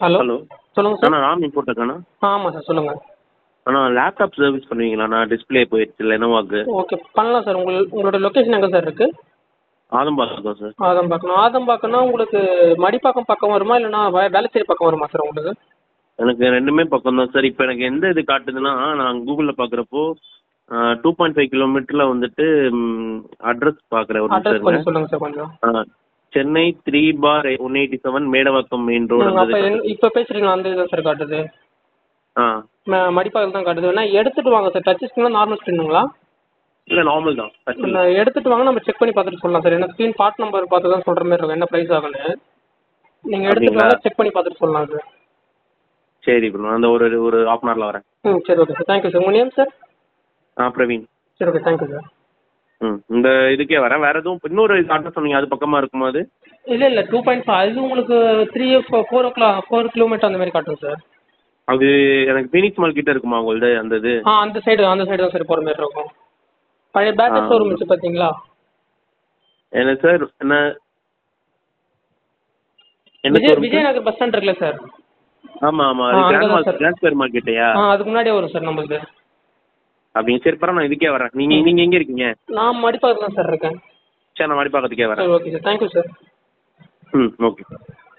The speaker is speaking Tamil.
ஹலோ ஹலோ சொல்லுங்கள் சார் அண்ணா ராம் இம்போர்ட்டக்காண்ணா ஆ ஆமாம் சார் சொல்லுங்கள் அண்ணா லேப்டாப் சர்வீஸ் பண்ணுவீங்களாண்ணா டிஸ்பிளே போயிடுச்சு லெனோவாக்கு ஓகே பண்ணலாம் சார் உங்கள் உங்களோட லொக்கேஷன் எங்கே சார் இருக்குது ஆதம்பாக்கம் சார் ஆதம்பாக்கம் ஆதம்பாக்கம்னா உங்களுக்கு மடிப்பாக்கம் பக்கம் வருமா இல்லைனா வே வேளச்சேரி பக்கம் வருமா சார் உங்களுக்கு எனக்கு ரெண்டுமே பக்கம் தான் சார் இப்போ எனக்கு எந்த இது காட்டுதுன்னா நான் கூகுளில் பார்க்குறப்போ டூ பாயிண்ட் ஃபைவ் கிலோமீட்டரில் வந்துட்டு அட்ரஸ் பார்க்குறேன் ஒரு அட்ரஸ் கொஞ்சம் நிமிஷம் சொல்லுங்கள் சார் கொஞ்சம் ஆ, Chennai three four one eighty seven Medavakkam main road அப்போ அந்த என் இப்போ பேசுகிறீங்களா அந்த இதுதான் சார் காட்டுது ஆ ம- மடிப்பாக்கம் தான் காட்டுது வேணா எடுத்துகிட்டு வாங்க சார் டச் ஸ்க்ரீனா நார்மல் ஸ்க்ரீனுங்களா இல்லை நார்மல் தான் touch இல்ல. எடுத்துகிட்டு வாங்க நம்ம செக் பண்ணி பார்த்துட்டு சொல்லலாம் சார் ஏன்னா ஸ்க்ரீன் பார்ட் நம்பர் பார்த்து தான் சொல்கிற மாதிரி இருக்கும் என்ன ப்ரைஸ் ஆகுன்னு நீங்கள் எடுத்துகிட்டு அப்படிங்களா? வாங்க செக் பண்ணி பார்த்துட்டு சொல்லலாம் சார் சரி ப்ரோ அந்த ஒரு ஒரு ஹாஃப் அன் ஹவரில் வரேன் ம் சரி ஓகே சார் தேங்க்யூ சார் உங்கள் நேம் சார் ஆ பிரவீன் சரி ஓகே தேங்க்யூ சார் ம் இந்த இதுக்கே வரேன் வேறு எதுவும் இன்னொரு அட்ரஸ் சொன்னீங்க அது பக்கமாக இருக்குமா அது இல்லை இல்லை டூ பாயிண்ட் ஃபைவ் அது உங்களுக்கு three four o'clock four kilometre அந்த மாதிரி காட்டும் சார் அது எனக்கு ஃபீனிக்ஸ் மால் கிட்ட இருக்குமா உங்களது அந்த இது ஆ அந்த சைடு அந்த சைடு தான் சார் போகிற மாதிரி இருக்கும் பழைய பேட்டரி ஆ. ஷோரூம் இருந்துச்சு பார்த்தீங்களா என்ன சார் என்ன என்ன Vijay showroom sir? Vijayanagar bus stand இருக்குல்ல சார் ஆமா ஆமா ஆ, அது அங்கதான் grand mall sir. Grand square மார்க்கெட்டையா ஆ அதுக்கு முன்னாடியே வரும் சார் நம்மளுக்கு அப்படிங்க சரி பரவாயில்ல நான் இதுக்கே வரேன் நீங்க நீங்க எங்க இருக்கீங்க நான் மடிப்பாக்கம் தான் சார் இருக்கேன் சரி நான் மடிப்பாக்கத்துக்கே வரேன் சரி ஓகே சார் தேங்க்யூ சார் ம் ஓகே